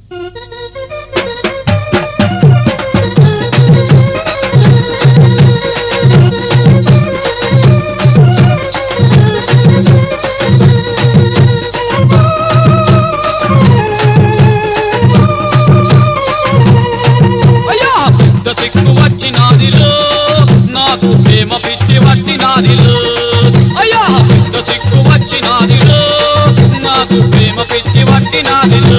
అయ్యా పెద్ద సిక్కు వచ్చినాదిలో నాకు ప్రేమ పిచ్చి పట్టినాదిలో అయ్యా పెద్ద సిక్కు వచ్చినాదిలో నాకు ప్రేమ పిచ్చి పట్టినాదిలో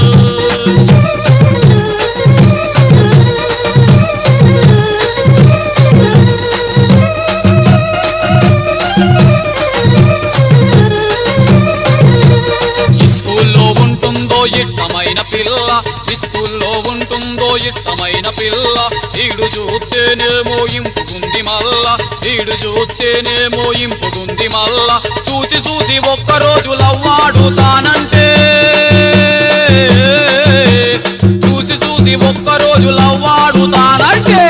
స్కూల్లో ఉంటుందో ఇట్టమైన పిల్ల స్కూల్లో ఉంటుందో ఇట్టమైన పిల్ల ఈడు చూస్తేనేమో ఇంపుకుంది మల్ల ఈడు చూస్తేనేమో ఇంపుకుంది మల్ల చూసి చూసి ఒక్కరోజు లవ్వాడు తానంటే చూసి చూసి ఒక్కరోజు లవ్వాడు తానంటే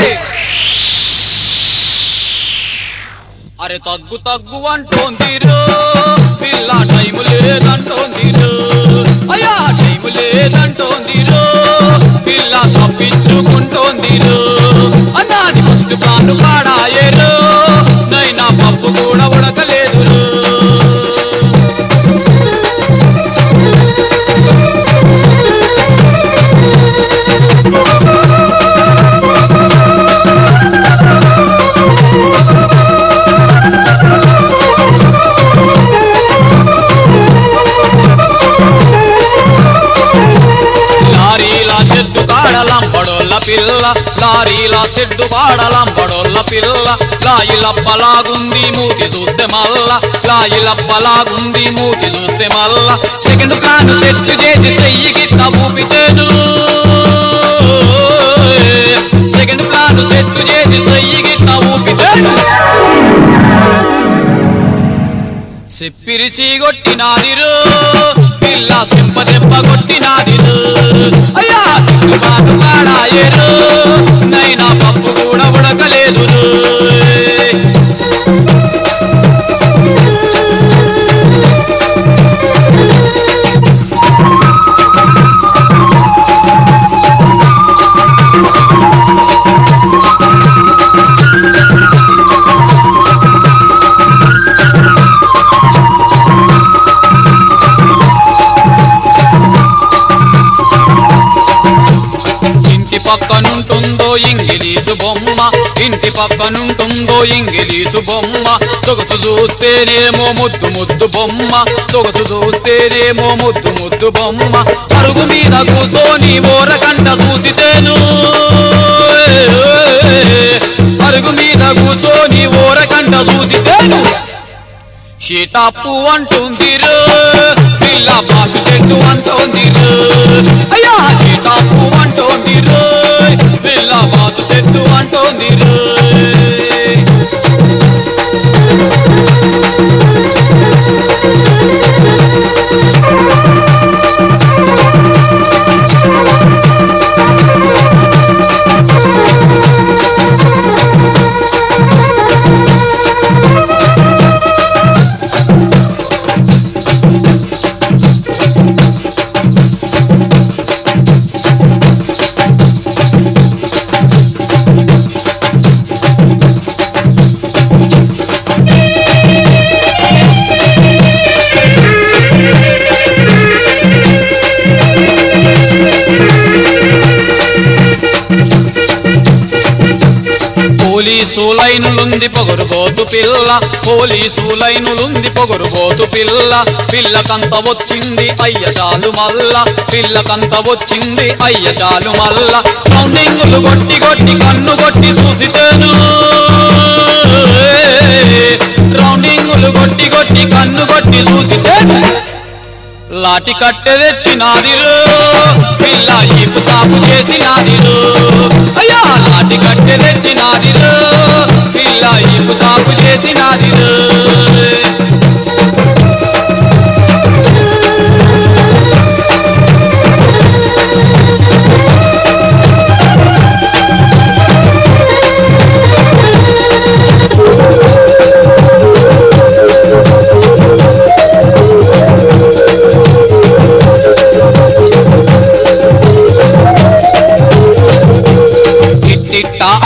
అరే తగ్గు తగ్గు అంటోందిరో పిల్ల టైము లేదంటోందిరో అయ్యా టైము లేదంటోందిరో పిల్ల తప్పించుకుంటోందిరో అన్నాది ఫస్ట్ ప్లాన్ పాడాయేరో నైనా పప్పు కూడా ఉడకలేదురో లారీల చెట్టు కాడలంబడోళ్ళ పిల్ల లారీల చెట్టు కాడలంబడోళ్ళ పిల్ల లాయిలప్పలాగుంది మూతి చూస్తే మల్ల లాయిలప్పలాగుంది మూతి చూస్తే మల్ల సెకండ్ ప్లాన్ సెట్ చేసి చెయ్యి గిట్ట ఊపితేను సెకండ్ ప్లాన్ సెట్ చేసి చెయ్యి గిట్ట ఊపితేను సెప్పిరిసి కొట్టినాదిరు పిల్ల సింప దెబ్బ కొట్టినాదిరు అయ్యా సిగ్గుమాను పాడాయేరు నైనా పప్పు కూడా ఉడకలేదు ఇంటి పక్కనుంటుందో ఇంగిలీసు బొమ్మ ఇంటి పక్కనుంటుందో ఇంగిలీసు బొమ్మ సొగసు చూస్తేనేమో ముద్దు ముద్దు బొమ్మ సొగసు చూస్తేనేమో ముద్దు ముద్దు బొమ్మ అరుగు మీద కూసోని ఓరకంట చూసితేను అరుగు మీద కూసోని ఓరకంట చూసితేను షీటాపు అంటుందిరు పిల్ల పాసు చెట్టు అంటోందిరు అయ్యా షీటాపు అంటోందిరు పిల్ల బాతు చెట్టు అంటోందిరు పోలీసు లైనులుంది పొగరుబోతు పిల్ల పోలీసు లైనులుంది పొగరుబోతు పిల్ల పిల్లకంత వచ్చింది అయ్య చాలు మల్ల పిల్లకంత వచ్చింది అయ్య చాలు మల్ల సౌండింగులు కొట్టి కొట్టి కన్ను కొట్టి చూసితేను రౌండింగులు కొట్టి కొట్టి కన్ను కొట్టి చూసితేను లాటి కట్టె తెచ్చినాదిరు పిల్ల ఈపు సాపు చేసినాదిరు అయ్యా లాటి కట్టె తెచ్చినాదిరు పిల్ల ఈపు సాపు చేసినాదిరు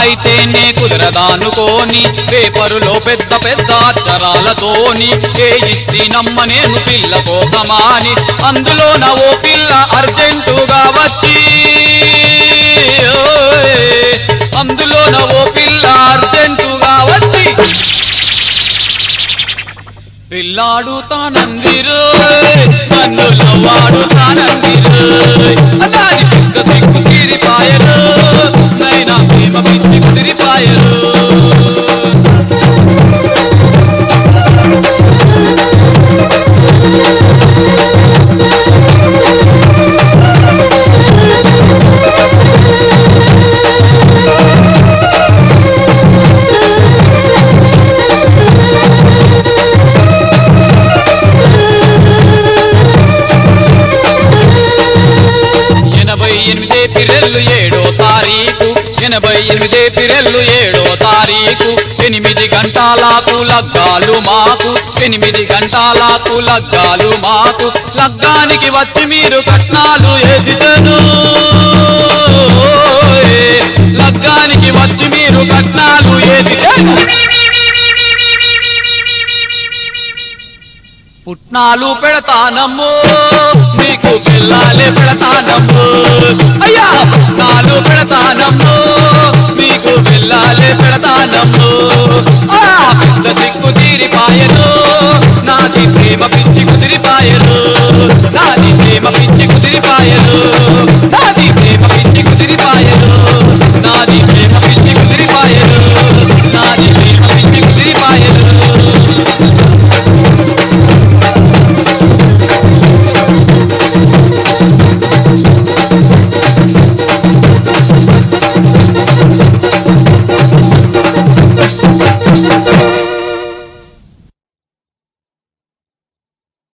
అయితేనే కుదరదానుకోని పేపరులో పెద్ద పెద్ద అక్షరాలతోని ఏ ఇస్తి నమ్మ నేను పిల్ల కోసమాని అందులో నా ఓ పిల్ల అర్జెంటుగా వచ్చి ఓయ్, అందులో నా ఓ పిల్ల అర్జెంటుగా వచ్చి పిల్లాడు తానందిరో నన్ను లవ్వాడు తానందిరో అన్నాది పెద్ద సిగ్గు తీరిపాయరు నైనా ప్రేమ పిచ్చి కుదిరిపాయరు ఎనభై ఎనిమిదే పిరెల్లు ఏడో తారీఖు ఎనభై ఎనిమిదే పిరెల్లు ఏడో తారీఖు ఎనిమిది గంటలకు లగ్గాలు మాకు ఎనిమిది గంటలకు లగ్గాలు మాకు లగ్గానికి వచ్చి మీరు కట్నాలు ఎదిటను లగ్గానికి వచ్చి మీరు కట్నాలు ఎదిటను పుట్నాలు పెడతానమ్మో మీకు పిల్లాలే పెడతానమ్మో అయ్యా పుట్నాలు పెడతానమ్మో మీకు పిల్లాలే పెడతానమ్మో ఆ పెద్ద సిగ్గు తీరిపాయను నాది ప్రేమ పిచ్చి కుదిరిపాయను నాది ప్రేమ పిచ్చి కుదిరి